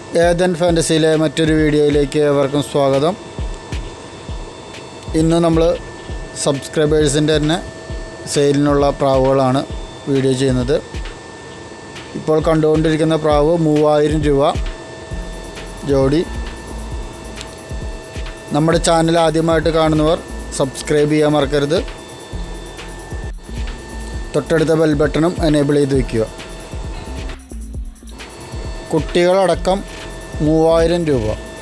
ഏതൻ ഫാൻറ്റസിയിലെ മറ്റൊരു വീഡിയോയിലേക്ക് ഏവർക്കും സ്വാഗതം ഇന്ന് നമ്മൾ സബ്സ്ക്രൈബേഴ്സിൻ്റെ തന്നെ സെയിലിനുള്ള പ്രാവുകളാണ് വീഡിയോ ചെയ്യുന്നത് ഇപ്പോൾ കണ്ടുകൊണ്ടിരിക്കുന്ന പ്രാവ് മൂവായിരം രൂപ ജോഡി നമ്മുടെ ചാനൽ ആദ്യമായിട്ട് കാണുന്നവർ സബ്സ്ക്രൈബ് ചെയ്യാൻ മറക്കരുത് തൊട്ടടുത്ത ബെൽ ബട്ടണും എനേബിൾ ചെയ്ത് വയ്ക്കുക കുട്ടികളടക്കം മൂവായിരം രൂപ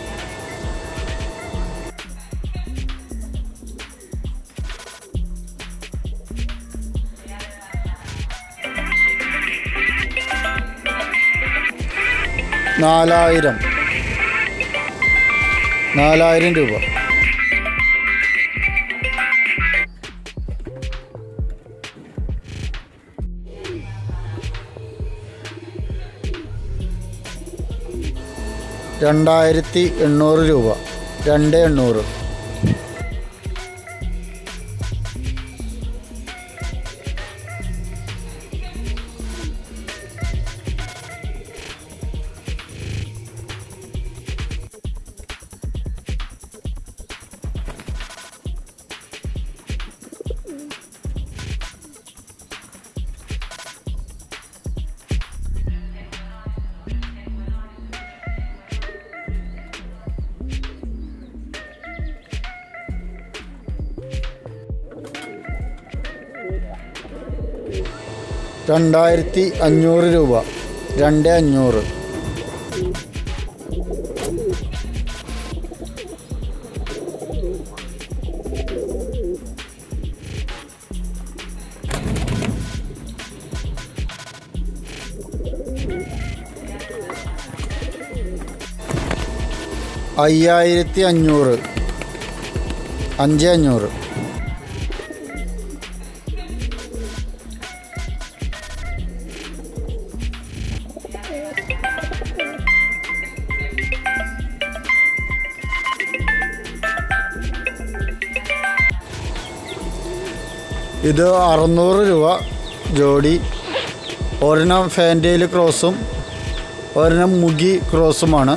നാലായിരം നാലായിരം രൂപ രണ്ടായിരത്തി എണ്ണൂറ് രൂപ രണ്ട് എണ്ണൂറ് രണ്ടായിരത്തി അഞ്ഞൂറ് രൂപ രണ്ട് അഞ്ഞൂറ് അയ്യായിരത്തി അഞ്ഞൂറ് അഞ്ച് അഞ്ഞൂറ് ഇത് അറുന്നൂറ് രൂപ ജോഡി ഒരെണ്ണം ഫാൻറ്റയിൽ ക്രോസും ഒരെണ്ണം മുഗി ക്രോസുമാണ്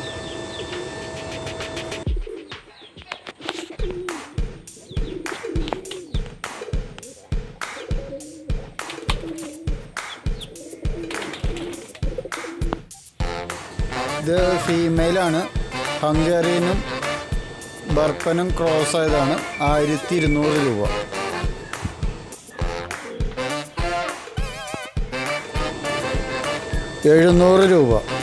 ഇത് ഫീമെയിലാണ് ഹംഗേറിയനും ബർപ്പനും ക്രോസ് ആയതാണ് ആയിരത്തി ഇരുന്നൂറ് രൂപ എഴുന്നൂറ് രൂപ